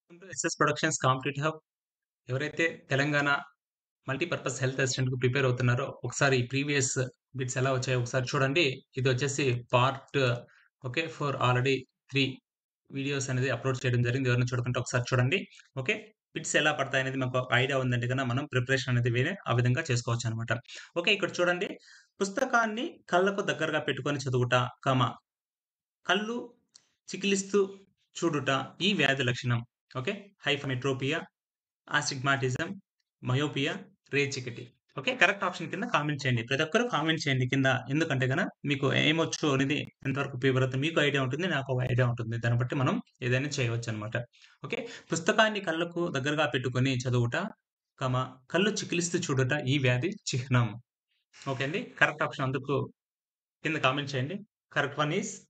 Welcome to SS productions competitive hub. ఎవరైతే Telangana multipurpose health అసిస్టెంట్‌కి prepare అవుతున్నారో, ఒకసారి ఈ ప్రీవియస్ బిట్స్ ఎలా వచ్చాయో ఒకసారి చూడండి. ఇది వచ్చేసి part okay. For already 3 videos అనేది అప్‌లోడ్ చేయడం జరిగింది. ఎవరైనా చూడకుంటే ఒకసారి చూడండి. ఓకే. బిట్స్ ఎలా పడతాయనేది మాకు ఐడియా ఉందంటే గన మనం ప్రిపరేషన్ అనేది వేరే ఆ విధంగా చేసుకోవచ్చనమాట. ఓకే. ఇక్కడ చూడండి. పుస్తకాన్ని కళ్ళకు దగ్గరగా పెట్టుకొని చదువుట, కామ కళ్ళు చికిలిస్తూ చూడుట ఈ వ్యాధి లక్షణం. ఓకే. హైపర్‌మెట్రోపియా, ఆస్టిగ్మాటిజం, మయోపియా, రేచీకటి. ఓకే. కరెక్ట్ ఆప్షన్ కింద కామెంట్ చేయండి. ప్రతి ఒక్కరు కామెంట్ చేయండి కింద. ఎందుకంటే గన మీకు ఏమొచ్చు అనేది ఎంతవరకు ప్రిపేర్ అవుతుంది మీకు ఐడియా ఉంటుంది. నాకు ఒక ఐడియా ఉంటుంది. దాన్ని బట్టి మనం ఏదైనా చేయవచ్చనమాట. ఓకే. పుస్తకాన్ని కళ్ళకు దగ్గరగా పెట్టుకొని చదువుట, కామ కళ్ళు చికిలిస్తూ చూడుట ఈ వ్యాధి చిహ్నం. ఓకే అండి. కరెక్ట్ ఆప్షన్ అందుకు కింద కామెంట్ చేయండి. కరెక్ట్ వన్ ఈస్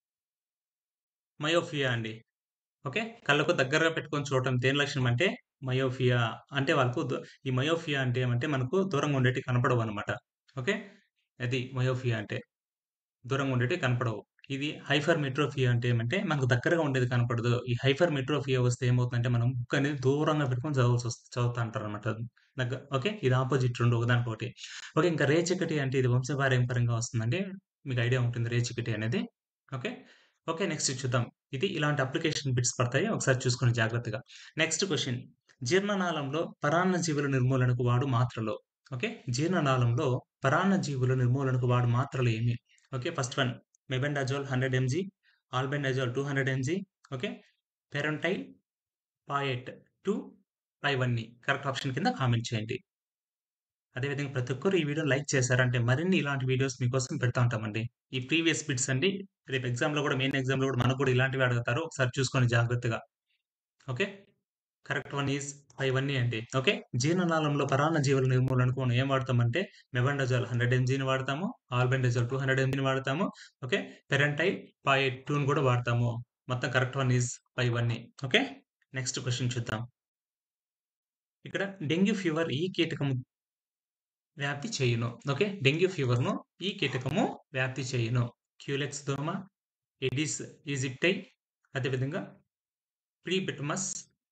మయోపియా అండి. ఓకే. కళ్ళకు దగ్గరగా పెట్టుకొని చూడటం దేని లక్షణం అంటే మయోపియా. అంటే వాళ్ళకు దు ఈ మయోపియా అంటే ఏమంటే మనకు దూరంగా ఉండేటివి కనపడవనమాట. ఓకే. అది మయోపియా అంటే. దూరంగా ఉండేటివి కనపడవు. ఇది హైపర్‌మెట్రోపియా అంటే ఏమంటే మనకు దగ్గరగా ఉండేది కనపడదు. ఈ హైపర్‌మెట్రోపియా వస్తే ఏమవుతుందంటే మనం బుక్ అనేది దూరంగా పెట్టుకొని చదవాల్సొస్ చదువుతా అంటారనమాట. దగ్గ ఓకే. ఇది అపోజిట్ 2 ఒకదానికొకటి. ఓకే. ఇంకా రేచీకటి అంటే ఇది వంశపారంపర్యంగా వస్తుందండి. మీకు ఐడియా ఉంటుంది రేచీకటి అనేది. ఓకే. ఓకే. నెక్స్ట్ చూద్దాం. ఇది ఇలాంటి అప్లికేషన్ బిట్స్ పడతాయి. ఒకసారి చూసుకోండి జాగ్రత్తగా. Next question. జీర్ణనాళంలో పరాన్నజీవుల నిర్మూలనకు వాడు మాత్రలు. ఓకే. జీర్ణనాళంలో పరాన్నజీవుల నిర్మూలనకు వాడు మాత్రలు ఏమి? Okay. First one mebendazole 100 MG, albendazole 200 MG. Okay. Pyrantel pamoate 2 పైవన్నీ. కరెక్ట్ ఆప్షన్ కింద కామెంట్ చేయండి. అదేవిధంగా ప్రతి ఒక్కరు ఈ వీడియో లైక్ చేశారంటే మరిన్ని ఇలాంటి వీడియోస్ మీకోసం పెడతా ఉంటామండి. ఈ ప్రీవియస్ బిట్స్ అండి. రేపు ఎగ్జామ్‌లో కూడా మెయిన్ ఎగ్జామ్‌లో కూడా మనకు కూడా ఇలాంటివే అడుగుతారు. ఒకసారి చూసుకోండి జాగ్రత్తగా. ఓకే. కరెక్ట్ వన్ ఈస్ పైవన్నీ అండి. ఓకే. జీర్ణనాళంలో పరాన్నజీవుల నిర్మూలనకు మనం ఏం వాడతామంటే మెబెండాజోల్ 100 ఎంజీని వాడతాము. ఆల్బెండజోల్ 200 ఎంజీని వాడతాము. ఓకే. పెరంటైల్ పాయెట్ 2ని కూడా వాడతాము. మొత్తం కరెక్ట్ వన్ ఈస్ పైవన్నీ. ఓకే. నెక్స్ట్ క్వెషన్ చూద్దాం. ఇక్కడ డెంగ్యూ ఫీవర్ ఈ కీటకము వ్యాప్తి చేయును. ఓకే. డెంగ్యూ ఫీవర్‌ను ఈ కీటకము వ్యాప్తి చేయును. క్యూలెక్స్ దోమ, ఎడిస్ ఈజిప్టై అదేవిధంగా ప్రీబిటమస్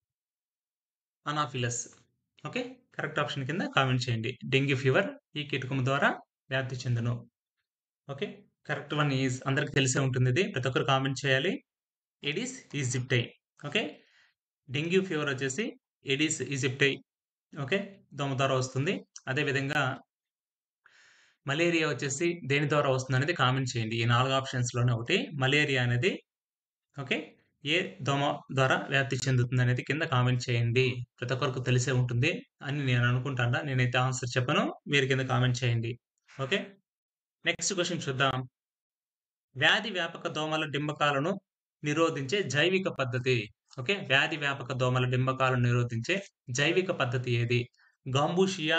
అనాఫిలస్. ఓకే. కరెక్ట్ ఆప్షన్ కింద కామెంట్ చేయండి. డెంగ్యూ ఫీవర్ ఈ కీటకము ద్వారా వ్యాప్తి చెందును. ఓకే. కరెక్ట్ వన్ ఈస్ అందరికి తెలిసే ఉంటుందిది. ప్రతి ఒక్కరు కామెంట్ చేయాలి. Aedes aegypti. Okay. Dengue fever వచ్చేసి ఎడిస్ ఈజిప్టై ఓకే. దోమ ద్వారా వస్తుంది. అదేవిధంగా మలేరియా వచ్చేసి దేని ద్వారా వస్తుందనేది కామెంట్ చేయండి. ఈ 4 ఆప్షన్స్‌లోనే ఒకటి మలేరియా అనేది ఓకే. ఏ దోమ ద్వారా వ్యాప్తి చెందుతుందనేది కింద కామెంట్ చేయండి. ప్రతి ఒక్కరికి తెలిసే ఉంటుంది అని నేను అనుకుంటాను. నేనైతే ఆన్సర్ చెప్పను. మీరు కింద కామెంట్ చేయండి. ఓకే. నెక్స్ట్ క్వెషన్ చూద్దాం. వ్యాధి వ్యాపక దోమల డింబకాలను నిరోధించే జైవిక పద్ధతి. ఓకే. వ్యాధి వ్యాపక దోమల డింబకాలను నిరోధించే జైవిక పద్ధతి ఏది? గాంబూషియా,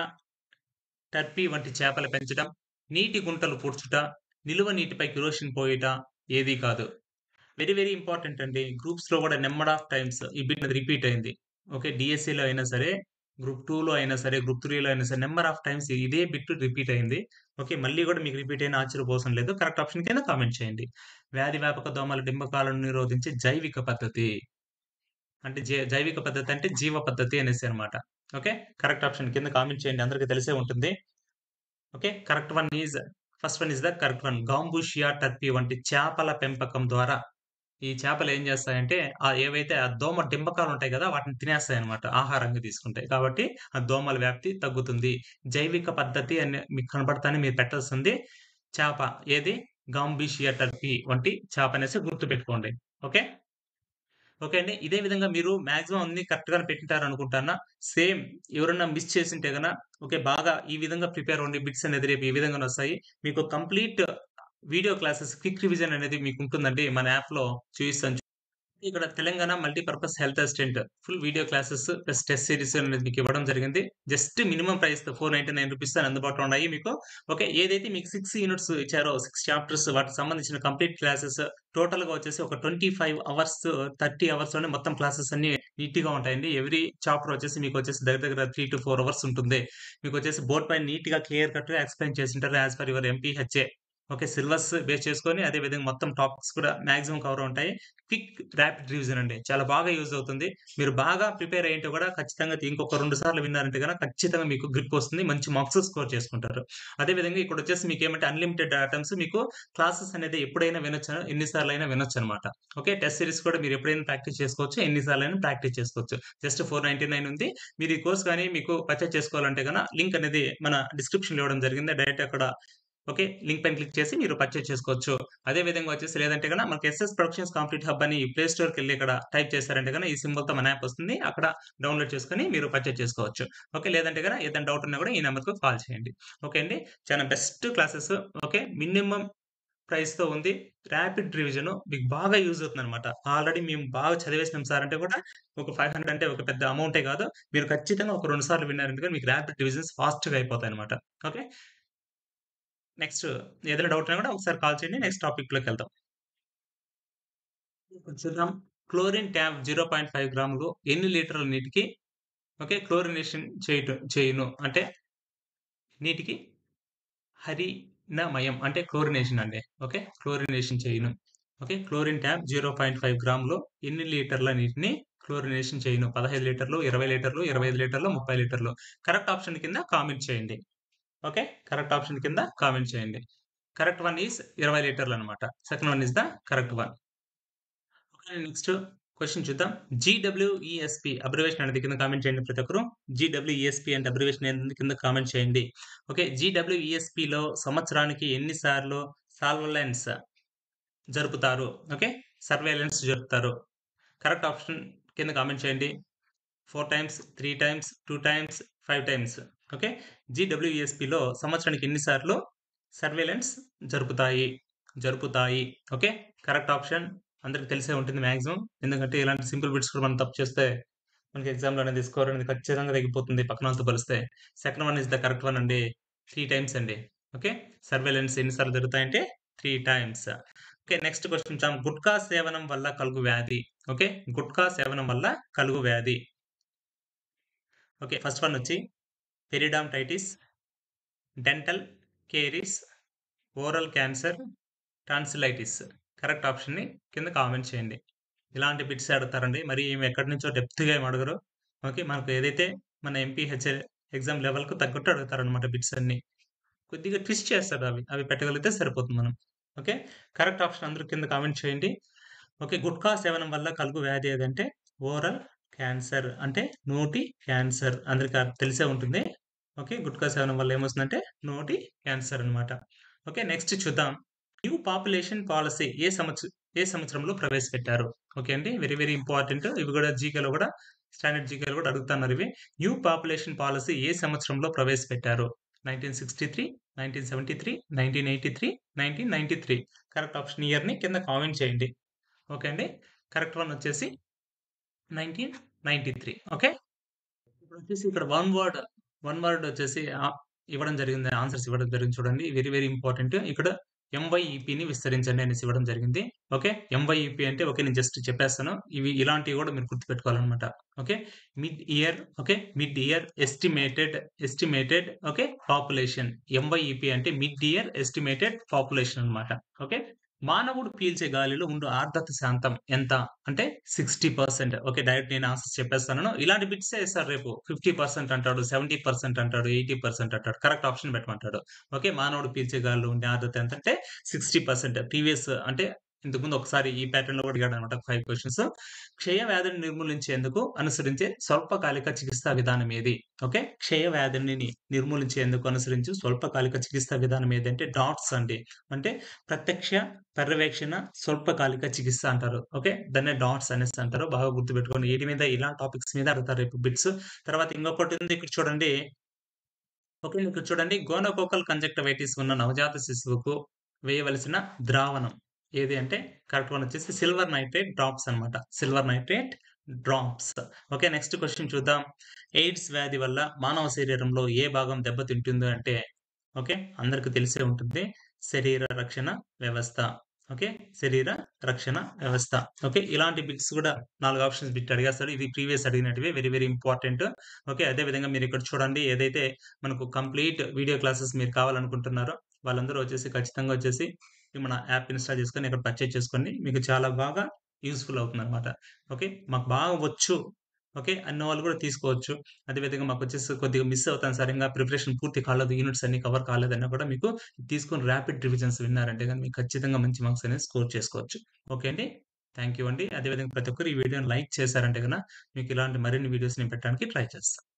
టర్పీ వంటి చేపలు పెంచడం, నీటి గుంటలు పూడ్చుట, నిలువ నీటిపై కిరోసిన్ పోయుట ఏదీ కాదు. వెరీ వెరీ ఇంపార్టెంట్ అండి. గ్రూప్స్‌లో కూడా నంబర్ ఆఫ్ టైమ్స్ ఈ బిట్ అనేది రిపీట్ అయింది. ఓకే. డీఎస్సీలో అయినా సరే, గ్రూప్ 2లో అయినా సరే, గ్రూప్ 3లో అయినా సరే నంబర్ ఆఫ్ టైమ్స్ ఇదే బిట్ రిపీట్ అయింది. ఓకే. మళ్ళీ కూడా మీకు రిపీట్ అయినా ఆశ్చర్యపోవసరం లేదు. కరెక్ట్ ఆప్షన్ కింద కామెంట్ చేయండి. వ్యాధి వ్యాపక దోమల డింబకాలను నిరోధించే జైవిక పద్ధతి. అంటే జై జైవిక పద్ధతి అంటే జీవ పద్ధతి అనేసి అన్నమాట. ఓకే. కరెక్ట్ ఆప్షన్ కింద కామెంట్ చేయండి. అందరికి తెలిసే ఉంటుంది. Okay. Correct one is first one is the correct one. Gambusia, టర్పీ వంటి చేపల పెంపకం ద్వారా ఈ చేపలు ఏం చేస్తాయంటే ఆహ్, ఏవైతే ఆ దోమ డింబకాలు ఉంటాయి కదా! వాటిని తినేస్తాయన్నమాట. ఆహారంగా తీసుకుంటాయి. కాబట్టి ఆ దోమల వ్యాప్తి తగ్గుతుంది. జైవిక పద్ధతి అని మీకు కనపడతానే మీరు పెట్టాల్సింది చేప. ఏది? గాంబూషియా టర్పీ వంటి చేప అనేసి గుర్తుపెట్టుకోండి. ఓకే. ఓకే అండి. ఇదే విధంగా మీరు మాక్సిమం అన్నీ కరెక్ట్‌గానే పెట్టింటారనుకుంటాన్నా. సేమ్ ఎవరన్నా మిస్ చేసుంటే గన ఓకే. బాగా ఈ విధంగా ప్రిపేర్ అవ్వండి. బిట్స్ అనేది రేపు ఈ విధంగానే వస్తాయి. మీకు complete video classes quick revision అనేది మీకు ఉంటుందండి. మన యాప్‌లో చూయిస్తాను. ఇక్కడ Telangana multipurpose health assistant full video classes plus test series అనేది మీకు ఇవ్వడం జరిగింది. జస్ట్ మినిమమ్ ప్రైస్ రూ. 499 అందుబాటులో ఉన్నాయి మీకు. ఓకే. ఏదైతే మీకు 6 యూనిట్స్ ఇచ్చారో 6 చాప్టర్స్ వాటికి సంబంధించిన కంప్లీట్ క్లాసెస్ టోటల్‌గా వచ్చేసి ఒక 25 అవర్స్, 30 అవర్స్‌లోనే మొత్తం క్లాసెస్ అన్నీ నీట్‌గా ఉంటాయండి. ఎవ్రీ చాప్టర్ వచ్చేసి మీకు వచ్చేసి దగ్గర దగ్గర 3-4 అవర్స్ ఉంటుంది. మీకు వచ్చేసి బోర్డ్ పైన నీట్‌గా క్లియర్ కట్‌గా ఎక్స్‌ప్లెయిన్ చేసుంటారు as per your MPHA. Okay. Syllabus base చేసుకొని అదే విధంగా మొత్తం టాపిక్స్ కూడా మాక్సిమం కవర్ ఉంటాయి. క్విక్ ర్యాపిడ్ రివిజన్ అండి. చాలా బాగా యూజ్ అవుతుంది. మీరు బాగా ప్రిపేర్ అయ్యుంటే కూడా ఖచ్చితంగా ఇంకొక 2 సార్లు విన్నారంటే గనక ఖచ్చితంగా మీకు గ్రిప్ వస్తుంది. మంచి మార్క్స్ స్కోర్ చేసుకుంటారు. అదే విధంగా ఇక్కడొచ్చేసి మీకేమంటే అన్‌లిమిటెడ్ అటెంప్ట్స్ మీకు క్లాసెస్ అనేది ఎప్పుడైనా వినొచ్చు. ఎన్ని సార్లైనా వినొచ్చనమాట. ఓకే. టెస్ట్ సీరీస్ కూడా మీరు ఎప్పుడైనా ప్రాక్టీస్ చేసుకోవచ్చు. ఎన్ని సార్లైనా ప్రాక్టీస్ చేసుకోవచ్చు. జస్ట్ 499 ఉంది. మీరు ఈ కోర్స్ గాని మీకు పర్చేజ్ చేసుకోవాలంటే గన లింక్ అనేది మన డిస్క్రిప్షన్‌లో ఇవ్వడం జరిగింది. డైరెక్ట్ అక్కడ ఓకే. లింక్ పైన క్లిక్ చేసి మీరు పర్చేజ్ చేసుకోవచ్చు. అదే విధంగా వచ్చేసి లేదంటే గన మనకి ఎస్ఎస్ ప్రొడక్షన్స్ కంప్లీట్ హబ్ అని ప్లే స్టోర్‌కెళ్ళి ఇక్కడ టైప్ చేశారంటే గన ఈ సింబల్‌తో మన యాప్ వస్తుంది. అక్కడ డౌన్‌లోడ్ చేసుకొని మీరు పర్చేజ్ చేసుకోవచ్చు. ఓకే. లేదంటే గన ఏదైనా డౌట్ ఉన్నా కూడా ఈ నంబర్‌కి కాల్ చేయండి. ఓకే అండి. చాలా బెస్ట్ క్లాసెస్ ఓకే. మినిమమ్ ప్రైస్‌తో ఉంది. ర్యాపిడ్ రివిజన్ మీకు బాగా యూజ్ అవుతుందనమాట. ఆల్రెడీ మేము బాగా చదివేసినాం సార్ అంటే కూడా ఒక 500 అంటే ఒక పెద్ద అమౌంటే కాదు. మీరు ఖచ్చితంగా ఒక 2 సార్లు విన్నారంటే గన మీకు ర్యాపిడ్ రివిజన్స్ ఫాస్ట్‌గా అయిపోతాయన్నమాట. ఓకే. నెక్స్ట్ ఏదైనా డౌట్ ఉన్నా కూడా ఒకసారి కాల్ చేయండి. నెక్స్ట్ టాపిక్‌లోకెళ్దాం. ఇప్పుడు చూద్దాం. క్లోరిన్ ట్యాబ్ 0.5 గ్రాములు ఎన్ని లీటర్ల నీటికి ఓకే. క్లోరినేషన్ చేయట చేయును. అంటే నీటికి హరిణమయం అంటే క్లోరినేషన్ అండి. ఓకే. క్లోరినేషన్ చేయును. ఓకే. క్లోరిన్ ట్యాబ్ 0.5 గ్రాములు ఎన్ని లీటర్ల నీటిని క్లోరినేషన్ చేయును. 15 లీటర్లు, 20 లీటర్లు, 25 లీటర్లు, 30 లీటర్లు. కరెక్ట్ ఆప్షన్ కింద కామెంట్ చేయండి. ఓకే. కరెక్ట్ ఆప్షన్ కింద కామెంట్ చేయండి. కరెక్ట్ వన్ ఈస్ 20 లీటర్లనమాట. Second one is the correct one. Okay. Next question చూద్దాం. జీడబ్ల్యూఈఎస్‌పీ అబ్రివియేషన్ అనేది కింద కామెంట్ చేయండి ప్రతి ఒక్కరు. జీడబ్ల్యూఈఎస్‌పీ అంటే అబ్రివియేషన్ ఏంది కింద కామెంట్ చేయండి. ఓకే. జీడబ్ల్యూఈఎస్‌పీలో సంవత్సరానికి ఎన్ని సార్లు సర్వేలెన్స్ జరుపుతారు. ఓకే. సర్వేలెన్స్ జరుపుతారు. కరెక్ట్ ఆప్షన్ కింద కామెంట్ చేయండి. 4 times, 3 times, 2 times, 5 times. Okay. జీడబ్ల్యూఈఎస్‌పీలో సంవత్సరానికి ఎన్ని సార్లు సర్వేలెన్స్ జరుపుతాయి. జరుపుతాయి. ఓకే. కరెక్ట్ ఆప్షన్ అందరికి తెలిసే ఉంటుంది మాక్సిమం. ఎందుకంటే ఇలాంటి సింపుల్ బిట్స్ కూడా మనం తప్పు చేస్తే మనకి ఎగ్జామ్‌లో అనేది స్కోర్ అనేది ఖచ్చితంగా తగ్గిపోతుంది పక్కన వాళ్ళతో పోలిస్తే. Second one is the correct one అండి. 3 టైమ్స్ అండి. ఓకే. సర్వేలెన్స్ ఎన్ని సార్లు జరుగుతాయంటే 3 టైమ్స్. ఓకే. నెక్స్ట్ క్వెషన్ చూద్దాం. గుట్కా సేవనం వల్ల కలుగు వ్యాధి. ఓకే. గుట్కా సేవనం వల్ల కలుగు వ్యాధి. ఓకే. ఫస్ట్ వన్ వచ్చి periodontitis, dental caries, oral cancer, tonsillitis. Correct ఆప్షన్‌ని కింద కామెంట్ చేయండి. ఇలాంటి బిట్స్ అడుగుతారండి. మరి ఈమె ఎక్కడి నుంచో డెప్త్‌గా ఏమి అడగరు. ఓకే. మనకు ఏదైతే మన ఎంపీహెచ్‌ఎల్ ఎగ్జామ్ లెవెల్‌కు తగ్గట్టు అడుగుతారనమాట బిట్స్ అన్నీ. కొద్దిగా ట్విస్ట్ చేస్తాడు అవి. అవి పెట్టగలిగితే సరిపోతుంది మనం. ఓకే. కరెక్ట్ ఆప్షన్ అందరూ కింద కామెంట్ చేయండి. ఓకే. గుట్కా సేవనం వల్ల కలుగు వ్యాధి ఏదంటే ఓరల్ క్యాన్సర్ అంటే నోటి క్యాన్సర్. అందరికి అర్ తెలిసే ఉంటుంది. ఓకే. గుట్కా సేవనం వల్ల ఏమొస్తుందంటే నోటి క్యాన్సర్ అనమాట. ఓకే. నెక్స్ట్ చూద్దాం. న్యూ పాపులేషన్ పాలిసీ ఏ సంవత్స ఏ సంవత్సరంలో ప్రవేశపెట్టారు. ఓకే అండి. Very very important. ఇవి కూడా జీకేలో కూడా స్టాండర్డ్ జీకేలో కూడా అడుగుతున్నారు ఇవి. న్యూ పాపులేషన్ పాలిసీ ఏ సంవత్సరంలో ప్రవేశపెట్టారు. 1963, 1973, 1983, 1993. కరెక్ట్ ఆప్షన్ ఇయర్‌ని కింద కామెంట్ చేయండి. ఓకే అండి. కరెక్ట్ వన్ వచ్చేసి 1993. ఓకే. ఇప్పుడొచ్చేసి ఇక్కడ వన్ వర్డ్, వన్ వర్డ్ వచ్చేసి ఆహ్, ఇవ్వడం జరిగింది. ఆన్సర్స్ ఇవ్వడం జరిగింది చూడండి. Very very important. ఇక్కడ ఎంవైఈపీని విస్తరించండి అనేసి ఇవ్వడం జరిగింది. ఓకే. ఎంవైఈపీ అంటే ఓకే. నేను జస్ట్ చెప్పేస్తాను. ఇవి ఇలాంటివి కూడా మీరు గుర్తుపెట్టుకోవాలనమాట. Okay. Mid year okay. Mid year estimated estimated okay. Population. MYEP అంటే మిడ్ ఇయర్ ఎస్టిమేటెడ్ పాపులేషన్ అనమాట. ఓకే. మానవుడు పీల్చే గాలిలో ఉండు ఆర్ద్రత శాతం ఎంత? అంటే 60% ఓకే. డైరెక్ట్ నేను ఆన్సర్స్ చెప్పేస్తాను. ఇలాంటి బిట్సే ఇస్తారు రేపు. 50% అంటాడు, 70% అంటాడు, 80% అంటాడు. కరెక్ట్ ఆప్షన్ పెట్టమంటాడు. ఓకే. మానవుడు పీల్చే గాలిలో ఉండే ఆర్ద్రత ఎంతంటే 60% ప్రీవియస్ అంటే ఇంతకుముందు ఒకసారి ఈ ప్యాటర్న్‌లో కూడా అడిగాడనమాట 5 క్వెషన్స్. క్షయ వ్యాధిని నిర్మూలించేందుకు అనుసరించే స్వల్పకాలిక చికిత్సా విధానం ఏది? ఓకే. క్షయ వ్యాధిని నిర్మూలించేందుకు అనుసరించు స్వల్పకాలిక చికిత్సా విధానం ఏదంటే డాట్స్ అండి. అంటే ప్రత్యక్ష పర్యవేక్షణ స్వల్పకాలిక చికిత్స అంటారు. ఓకే. దాన్నే డాట్స్ అనేసి అంటారు. బాగా గుర్తుపెట్టుకోండి. వీటి మీద ఇలాంటి టాపిక్స్ మీద అడుగుతారు రేపు బిట్స్. తర్వాత ఇంకొకటి ఉంది ఇక్కడ చూడండి. ఓకే. ఇక్కడ చూడండి. గోనోకోకల్ కంజంక్టివైటిస్ ఉన్న నవజాత శిశువుకు వేయవలసిన ద్రావణం ఏది అంటే కరెక్ట్ వన్ వచ్చేసి సిల్వర్ నైట్రేట్ డ్రాప్స్ అనమాట. Silver nitrate drops. Okay. Next question చూద్దాం. ఎయిడ్స్ వ్యాధి వల్ల మానవ శరీరంలో ఏ భాగం దెబ్బతింటుంది అంటే ఓకే. అందరికి తెలిసే ఉంటుంది. శరీర రక్షణ వ్యవస్థ. ఓకే. శరీర రక్షణ వ్యవస్థ. ఓకే. ఇలాంటి బిట్స్ కూడా 4 ఆప్షన్స్ బిట్ అడిగేస్తాడు. ఇవి ప్రీవియస్ అడిగినటివే. Very very important. ఓకే. అదే విధంగా మీరు ఇక్కడ చూడండి. ఏదైతే మనకు కంప్లీట్ వీడియో క్లాసెస్ మీరు కావాలనుకుంటున్నారో వాళ్ళందరూ వచ్చేసి ఖచ్చితంగా వచ్చేసి మన యాప్ ఇన్‌స్టాల్ చేసుకొని ఇక్కడ పర్చేజ్ చేసుకోండి. మీకు చాలా బాగా యూజ్‌ఫుల్ అవుతుందనమాట. ఓకే. మాకు బాగా వచ్చు. ఓకే. అన్నవాళ్ళు కూడా తీసుకోవచ్చు. అదే విధంగా మాకొచ్చేసి కొద్దిగా మిస్ అవుతాను సార్. ఇంగా ప్రిపరేషన్ పూర్తి కాలేదు. యూనిట్స్ అన్నీ కవర్ కాలేదన్నా కూడా మీకు తీసుకొని ర్యాపిడ్ రివిజన్స్ విన్నారంటే గనుక మీకు ఖచ్చితంగా మంచి మార్క్స్ అనేది స్కోర్ చేసుకోవచ్చు. ఓకే అండి. థాంక్ యూ అండి. అదే విధంగా ప్రతి ఒక్కరు ఈ వీడియోని లైక్ చేశారంటే గన మీకు ఇలాంటి మరిన్ని వీడియోస్ నేను పెట్టడానికి ట్రై చేస్తా.